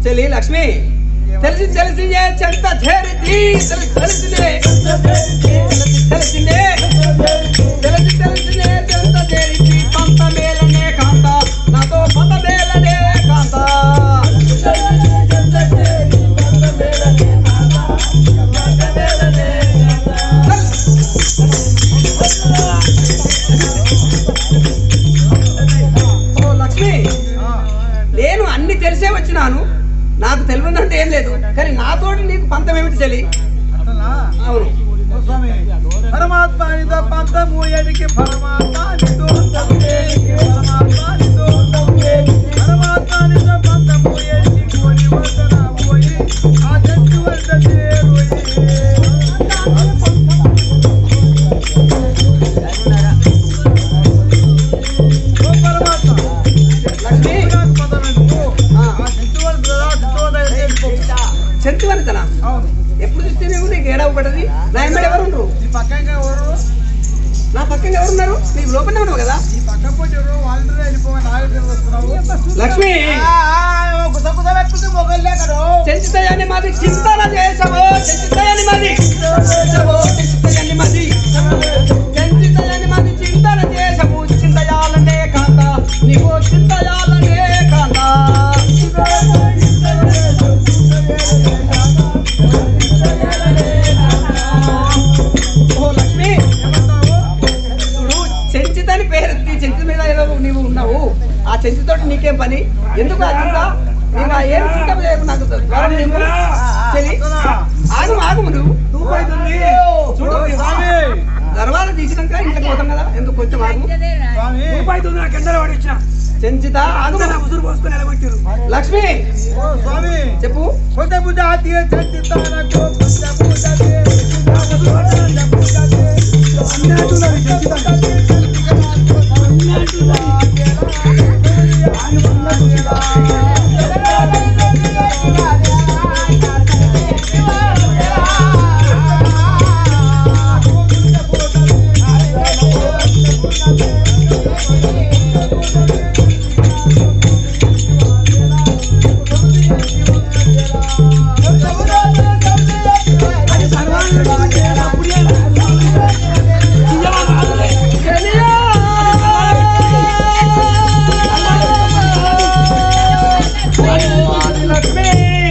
చెల్లి లక్ష్మి తెలిసి తెలిసి ఏ చెంత చేరితి తెలిసి తెలిసిందే తెలిసిందే తెలిసి తెలిసి ఏ చెంత చేరితి పంత మేలనే కాంత నాతో పంత మేలనే కాంత ఓ లక్ష్మి నేను అన్ని తెలిసే వచ్చినాను నాకు తెలియదంటే ఏం లేదు కానీ నాతోటి నీకు పంతం ఏమిటి చెల్లి అవును పరమాత్మ నితో పంతము ఎడికి పరమాత్మ నితో తప్పేడికి పరమాత్మ నితో తప్పేడి పరమాత్మ నితో పంతము ఎడికి కోడి వందన పోయి ఆ చెట్టు వంద చేరుయి ఓ పరమాత్మ లక్ష్మి నాకు పదం ఎందుకు? ఆ. ఆ చెట్టు వంద శిశోదయ చేసుకో. చెంతు వనితనా అవును ఎప్పుడు చూస్తేనేమో నీకు ఏడవ పడ్డది నా ఎమ్మడి ఎవరు ఉండరు ఈ పక్కగా ఎవరు నా పక్కన ఎవరున్నారు నీకు లోపలనే ఉన్నావు కదా ఈ పక్క పోటీ ఎవరు వాళ్ళు వెళ్ళిపోయి నాలుగు వస్తున్నావు లక్ష్మి కుసకుస మొగల్లే కదా చెంచుతాయని మాది చింతన చేసవో చెంచుతాయని మాది చేసవో, చెంచుతాయని మాది చెంచుతాయని మాది చింతన చేసవు చింతయాలనే కాంత నీకు చింతయాలనే కాంత ఓ లక్ష్మి చూడు చెంచితని పేరెత్తి చెంచు మీద ఏదో నీవు ఉన్నావు ఆ చెంచుతోటి నీకేం పని ఎందుకు ఆ చింత నీకు ఆ ఏం చింత చేయకు నాకు త్వరగా నిన్ను చెలి ఆగు ఆగు నువ్వు దూపైతుంది చూడు దర్వాజా తీసినాక ఇంటికి పోతాం కదా ఎందుకు కొంచెం ఆగు స్వామి రూపాయి నా కిందలో పడిచ్చిన చెంచిత ఆగు నా ఉసురు పోసుకొని ఎలగొట్టారు లక్ష్మి ఓ స్వామి చెప్పు కొంత బుద్ధ తీయ చందితానకు కొంత బుద్ధ లక్ష్మి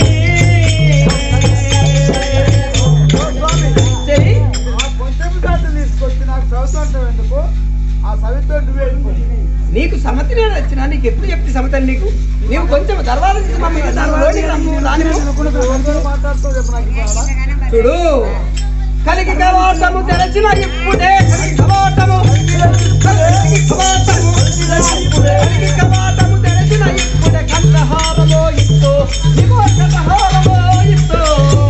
చెలి కొంచెం దాంట్లో తీసుకొచ్చి నాకు చదువుతుంటావు ఎందుకు ఆ సవితో నువ్వే వెళ్ళిపో. నీకు సమతి నేను వచ్చినా నీకు ఎప్పుడు చెప్తే సమతని నీకు నీవు కొంచెం దర్వాజా తీసి మమ్మీ లోనికి రమ్ము, రానివ్వు. ఎవరితో మాట్లాడుతావు చెప్పు నాకు ఇవాళ. చూడు కలిగి కవాటము తెరచిన ఇప్పుడే కలిగి కవాటము కలిగి కవాటము కలిగి కవాటము తెరచిన ఇప్పుడే కంఠహారమో ఇస్తూ ఇగో కంఠహారమో ఇస్తూ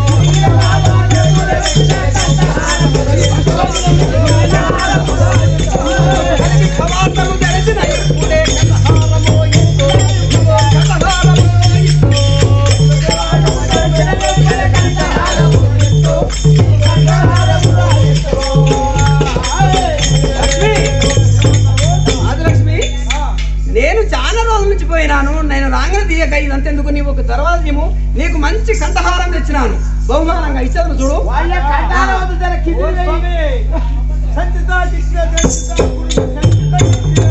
కలిగి కవాటము తెరచిన ఇప్పుడే కంఠహారమో ఇస్తూ ఇగో కంఠహారమో ఇస్తూ లక్ష్మి ఆదిలక్ష్మి నేను చాలా రోజుల నుంచి పోయినాను నేను రాంగన తీయక ఇదంతెందుకు నీవు ఒక తర్వాత నీవు నీకు మంచి కంఠహారం తెచ్చినాను బహుమానంగా ఇచ్చాను చూడు వాళ్ళ కట్టాల వద్దు జర కిందికి ఓ స్వామి. వెయ్యి. సంచిత దిక్కు, సంచిత గురు, సంచిత దిక్కు,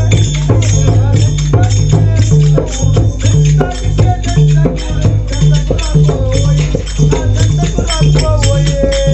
సంచిత దిక్కు, సంచిత గురు, సంచిత గురు, ఓయ్. ఆ సంచిత గురు ఓయ్.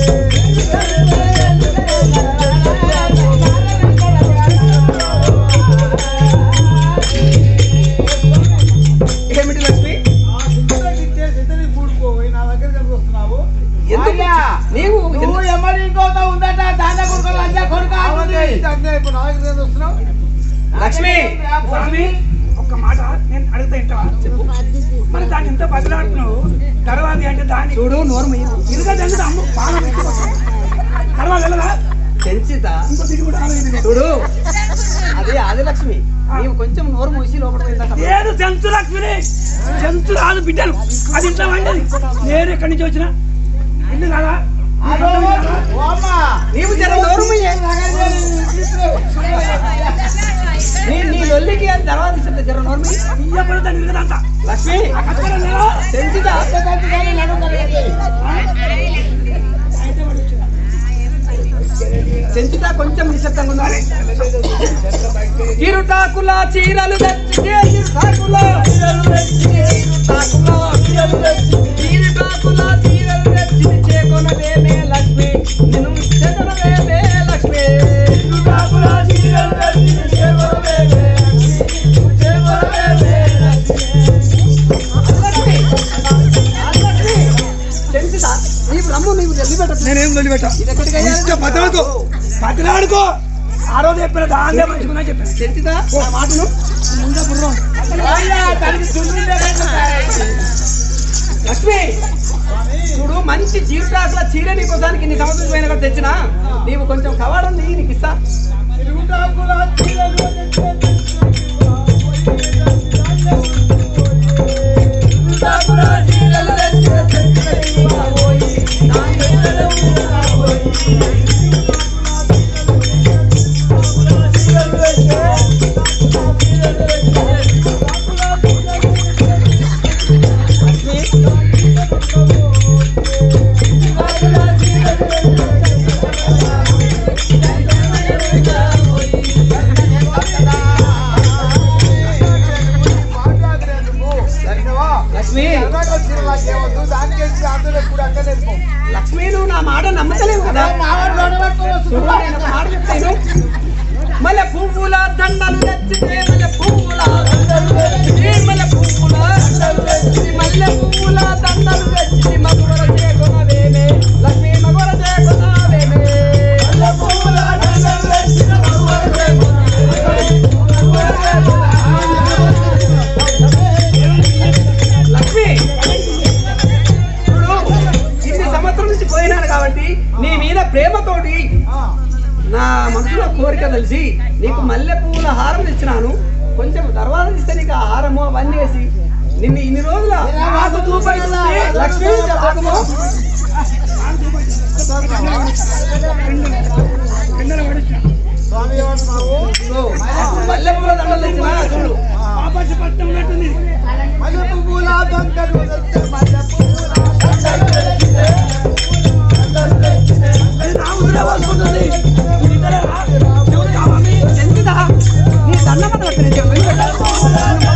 ఏమిటి లక్ష్మి ఆ సంచిత దిక్కు, ఇతని కూడుకోపోయి నా దగ్గరికి వస్తున్నావు ఎందుకు నీవు నువ్వు ఎమ్మడి ఇంకోత ఉందట దాన్న కొడుకు లంచ కొడుకు అలాగే ఇస్తే అన్యాయం. ఇప్పుడు నా దగ్గరికి వస్తున్నావు లక్ష్మి స్వామి ఒక్క మాట నేను అడుగుతా ఇంటవా చెప్పు మరి దాన్ని ఎంత బదిలాడుతున్నావు తర్వాత అంటే దాన్ని చూడు నోరు మూయి. ఇరుగా దగ్గర అమ్మ బాగా పెట్టుకోవచ్చు తర్వాత వెళ్ళదా చెంచిత ఇంకో తిరిగి కూడా ఆలోచించు. చూడు అది ఆదిలక్ష్మి నీవు కొంచెం నోరు మూసి లోపల పోయిందా లేదు జంతు లక్ష్మి జంతు రాదు బిడ్డలు అది ఇంట్లో వండేది నేను ఎక్కడి నుంచి వచ్చిన ఇల్లు కాదా అదో ఓ అమ్మ నీవు జర నోరు మూయి. నీ నీ లొల్లికి అది తర్వాత ఇస్తుంది జర నోరు మూయి. ఇయ్యపడి దాన్ని ఇరగదంతా లక్ష్మి అక్కడ లేదా చెంచిత చెంచుతా కొంచెం నిశ్శబ్దంగా ఉండాలి చిరుటాకుల చీరలు తెచ్చితే చిరుటాకుల చీరలు తెచ్చితే చిరుటాకుల చిరుటాకుల చీరలు తెచ్చి చేకొనవేమే లక్ష్మి నిన్ను చేకొనవేమే లక్ష్మి చిరుటాకుల చీరలు తెచ్చి చేకొనవేమే చేకొనవేమే లక్ష్మి లక్ష్మి చెంచుతా నీవు రమ్ము నీవు జల్లి పెట్ట నేనేం వదిలిపెట్టా ఇది ఎక్కడికి అయ్యాలి? ఇష్టం బతలాడుకో బతలాడుకో ఆ రోజు చెప్పిన దాన్నే మంచుకున్నా చెప్పాను చెంచుతా ఆ మాటను ముందే బుర్రం లక్ష్మి చూడు మంచి జీవితాకుల చీర నీకోసానికి ఇన్ని సంవత్సరం పైన కూడా తెచ్చినా నీవు కొంచెం కవాడం నీ నీకు ఇస్తా లక్ష్మి లక్ష్మి నువ్వు నా మాట నమ్మతలేవు కదా చూడు నేను ఒక మాట చెప్తాను మల్లె పువ్వుల దండలు తెచ్చితే మల్లె పువ్వుల దండలు తెచ్చితే మల్లె పువ్వుల దండలు తెచ్చితే మల్లె పువ్వుల దండలు తెచ్చితే మగువర చేకొనవేమే లక్ష్మి మగువర చేకొనవేమే మల్లె పువ్వుల దండలు తెచ్చితే మగువర చేకొనవేమే మగువర చేకొనవేమే. లక్ష్మి చూడు ఇన్ని సంవత్సరం నుంచి పోయినాను కాబట్టి నీ మీద ప్రేమతోటి నా మనసులో కోరిక తెలిసి నీకు మల్లె పువ్వుల హారం తెచ్చినాను కొంచెం తర్వాత ఇస్తే నీకు ఆ హారము అవన్నీ వేసి నిన్ను ఇన్ని రోజుల నాకు చూపైతుంది. లక్ష్మి చెప్పకము. కిందన పడిస్తా చూడు, మల్లె పువ్వుల దండలు తెచ్చినా చూడు ఆపర్చి పట్టం ఉన్నట్టుంది అది నా ఊరిలో వస్తుంది ఇద్దరే రా. ఎవరు కావాలి ఎందుకుదా? నీ దండం పట్టు పెట్టు, నేను చెప్పి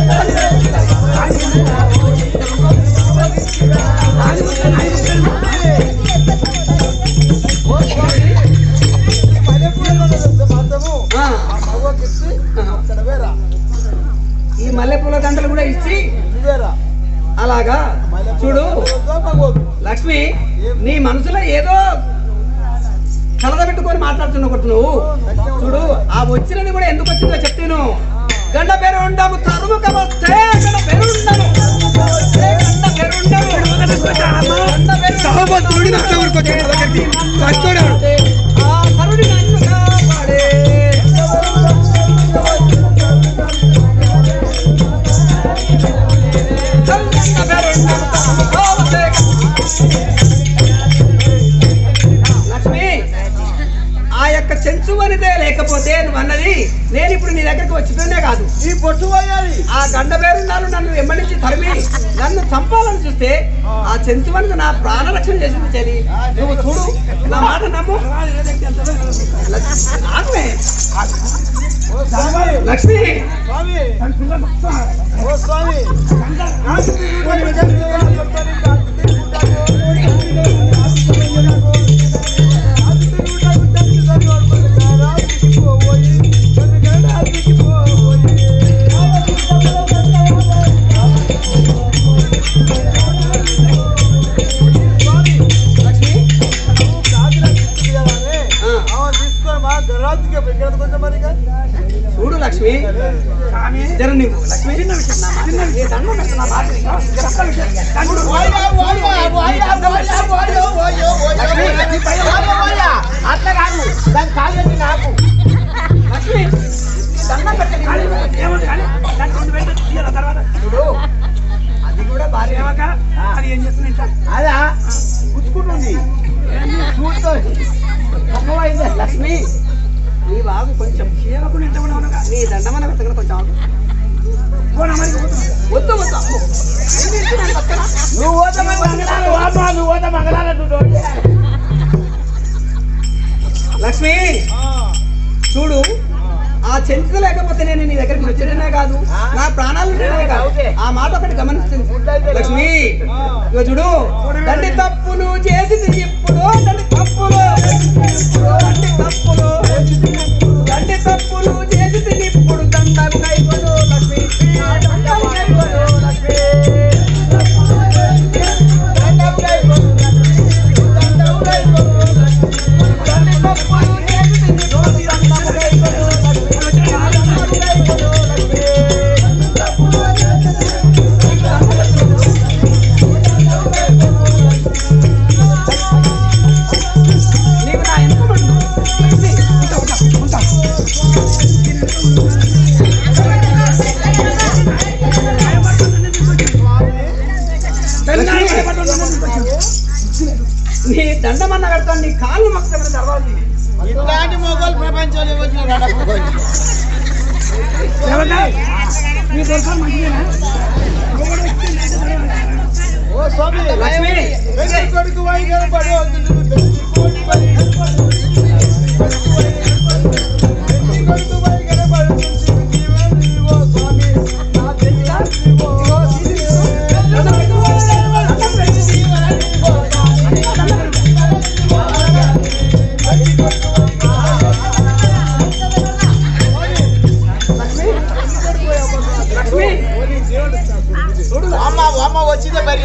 ఆ, ఈ మల్లె పూల దండలు కూడా ఇచ్చి అలాగా చూడు లక్ష్మి నీ మనసులో ఏదో కలద పెట్టుకొని మాట్లాడుతున్నావు ఒకటి నువ్వు చూడు ఆ వచ్చినది కూడా ఎందుకు వచ్చిందో చెప్తాను గండ పేరు ఉండము తరుముక వస్తే గండ పేరు ఉండము గండ పేరు ఉండము గండ పేరు సహోదరుడు నా ఊరికి వచ్చాడు ఒకటి కష్టోడాడు ఆ కరుడి నన్ను కాపాడే గండ పేరు ఉండము తరుముక వస్తే లక్ష్మి ఆ యొక్క చెంచు అనిదే లేకపోతే నువ్వు అన్నది నేను ఇప్పుడు నీ దగ్గరికి వచ్చిపోయినే కాదు ఈ పొట్టు పోయాలి ఆ గండ పేరున్నారు నన్ను వెంబడించి తరిమి నన్ను చంపాలని చూస్తే ఆ చెంచువనికి నా ప్రాణరక్షణ చేసింది చెలి నువ్వు చూడు నా మాట నమ్ము ఆగమే ఓ స్వామి లక్ష్మి స్వామి తన పిల్ల మొత్తం ఓ స్వామి లక్ష్మి చూడు లక్ష్మి స్వామి జర నువ్వు లక్ష్మి చిన్న విషయం నా మాట విను. ఏ దండం పెట్టు నా మాట విను. ఒక్క విషయం. చూడు. అట్లా కాదు దాని కాళ్ళు నాకు లక్ష్మి ఈ దండం పెట్టు. కానీ ఏముంది కానీ దానికి రెండు వేలు తీయాల తర్వాత చూడు అది కూడా భార్య ఏమక్క అది ఏం చేస్తుంది ఇంత అదా పుచ్చుకుంటుంది చూస్తూ అమ్మవాయింది లక్ష్మి నీ బాబు కొంచెం ఏమకుండా ఇంత కూడా ఉండగా నీ దండమన పెట్టగల కొంచెం ఆగు. పోనా మరి పోతున్నా. వద్దు వద్దు అమ్మో. నేను ఇస్తున్నాను పక్కన. నువ్వు పోత మంగళాలు వామా నువ్వు పోత మంగళాలు లక్ష్మి చూడు ఆ చెంచుత లేకపోతే నేను నీ దగ్గరికి వచ్చేటనే కాదు నా ప్రాణాలు ఉండేనే కాదు ఆ మాట ఒకటి గమనించండి లక్ష్మి ఇగో చూడు తండ్రి తప్పులు చేసి ఇప్పుడు తండ్రి తప్పులు తండ్రి తప్పులు తండ్రి తప్పులు చేసి ఇప్పుడు దండకు కైకొను లక్ష్మి దండకు కైకొను లక్ష్మి దండకు కైకొను దండకు కైకొను తండ్రి తప్పులు చేసి ఇప్పుడు దండకు కైకొను లక్ష్మి దండకు కైకొను నీవు నా ఎన్నుకోమండు లక్ష్మి ఉంటా ఉంటా ఉంటా నీ దండమన్న కడతాను నీ కాళ్ళు మొక్కమని తర్వాత ఇట్లాంటి మొగోలు ప్రపంచంలో వచ్చిన ఏమన్నా మీ దొరకాలి మంచిదేనా ఓ స్వామి లక్ష్మి పెళ్లి కొడుకు వైఖరి పడి వద్దు పెళ్లి కొడుకు వైఖరి పడి పెళ్లి కొడుకు వైఖరి పడి జీవే నీవో స్వామి నా చెయ్యి నీవో లక్ష్మి అమ్మ అమ్మ వచ్చిందే మరి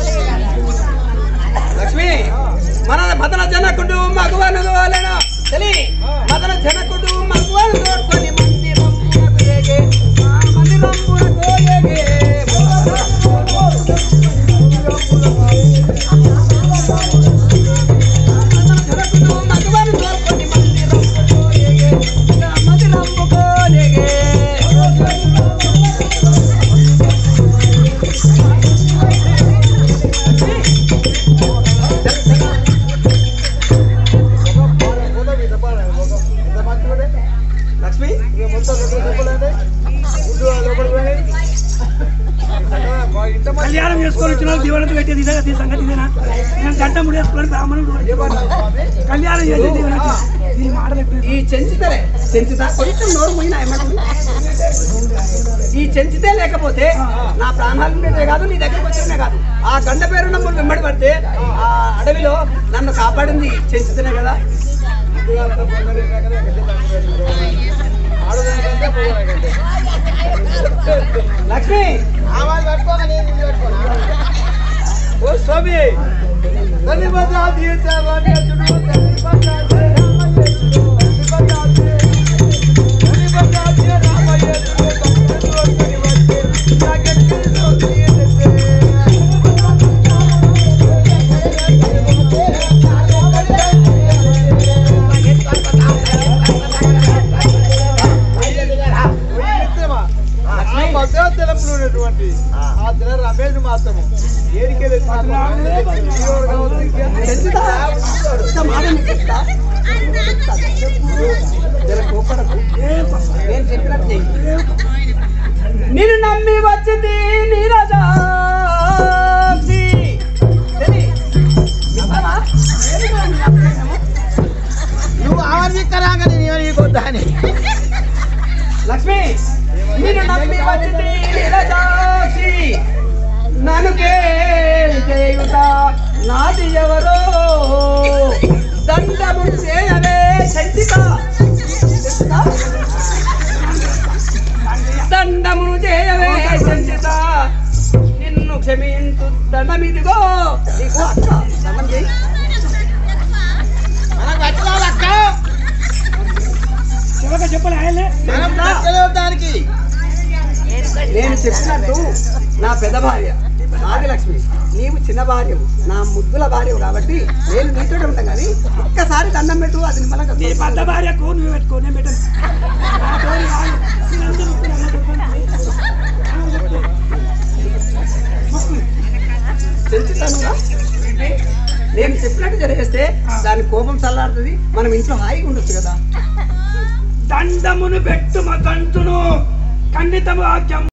లక్ష్మి మన మదన జనకుడు మగవాను వాళ్ళను తెలి మదన జనకుడు మగవాను తోడుకొని మందిరమునకు ఏగే ఆ మందిరమునకు ఏగే మదన జనకుడు మగవాను తోడుకొని మందిరమునకు ఏగే ఆ మందిరమునకు ఏగే లక్ష్మి కళ్యాణం చేసుకొని వచ్చిన వాళ్ళు దీవెనతో పెట్టేది ఇదే ఈ సంగతి ఇదేనా నేను గంట ముడేసుకొని బ్రాహ్మణుడు కళ్యాణం చేసి దీవెన ఈ మాటలు ఎప్పుడు ఈ చెంచితలే చెంచుత కొంచెం నోరు పోయినా ఏమంటుంది ఈ చెంచితే లేకపోతే నా ప్రాణాలు ఉండేదే కాదు నీ దగ్గరకు వచ్చేనే కాదు ఆ గండ పేరు నమ్ములు వెంబడి పడితే ఆ అడవిలో నన్ను కాపాడింది చెంచుతనే కదా లక్ష్మి ఓ స్వామి తల్లి భద్రా తీర్థవాణి అర్జునుడు తల్లి భద్రా తల్లి భద్రా రామయ్య మధ్యతలంలో ఉన్నటువంటి ఆ తెల రమేష్ మాత్రము ఏరికెళ్ళి చెంచుతా ఒక్క మాట నీకు చెప్తా. జర కోపడకు. నేను చెప్పినట్టు చెయ్యి. నిన్ను నమ్మి వచ్చింది నీరజాక్షి. తెలి. నిజమా? ఏమిటో నీ అభిప్రాయము? నువ్వు ఆవర్తికరాగా నేను ఏమనుకోద్దా అని లక్ష్మి నిన్ను నమ్మి వచ్చింది నీరజాక్షి. నన్ను కేలి చేయుట నాది ఎవరో దండము చేయవే చంచిత చంచిత? దండమును చేయవే సంచిత నిన్ను క్షమించు దండమిదిగో నీకు అక్క దండం చేయి మనకు వచ్చాలక్క చివరిగా చెప్పలే ఆయనే మనం నచ్చలేవు దానికి నేను చెప్పినట్టు నా పెద్ద భార్య నాగలక్ష్మి నీవు చిన్న భార్యవు నా ముద్దుల భార్యవు కాబట్టి నేను నీతోనే ఉంటాను కానీ ఒక్కసారి దండం పెట్టు అది నీ నిమ్మలంగా పెద్ద భార్యకు నువ్వు పెట్టుకో నేను పెట్టను నా తోడి కాదు. మీరందరూ మొక్కులు అలా చెప్పండి. అలా చెప్తే. మొక్కులు. చెంచుతానుగా నేను చెప్పినట్టు జరిగేస్తే దాని కోపం చల్లారుతుంది మనం ఇంట్లో హాయిగా ఉండొచ్చు కదా దండమును పెట్టు మా కంటును ఖండితము ఆజ్ఞం